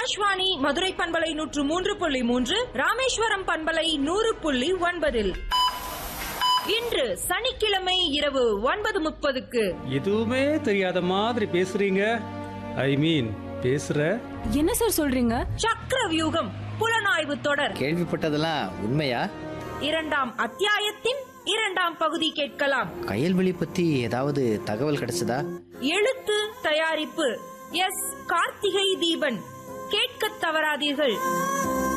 ஆகாஷ்வாணி மதுரை பண்பலை நூற்று மூன்று புள்ளி மூன்று ராமேஸ்வரம் பண்பலை நூறு புள்ளி ஒன்பதில் இன்று சனிக்கிழமை இரவு ஒன்பது முப்பதுக்கு எதுவுமே தெரியாத மாதிரி பேசுறீங்க ஐ மீன் பேசுற என்ன சார் சொல்றீங்க சக்கர வியூகம் புலனாய்வு தொடர் கேள்விப்பட்டதெல்லாம் உண்மையா இரண்டாம் அத்தியாயத்தின் இரண்டாம் பகுதி கேட்கலாம் கயல்வெளி பத்தி ஏதாவது தகவல் கிடைச்சதா எழுத்து தயாரிப்பு எஸ் கார்த்திகை தீபன் கேட்கத் தவறாதீர்கள்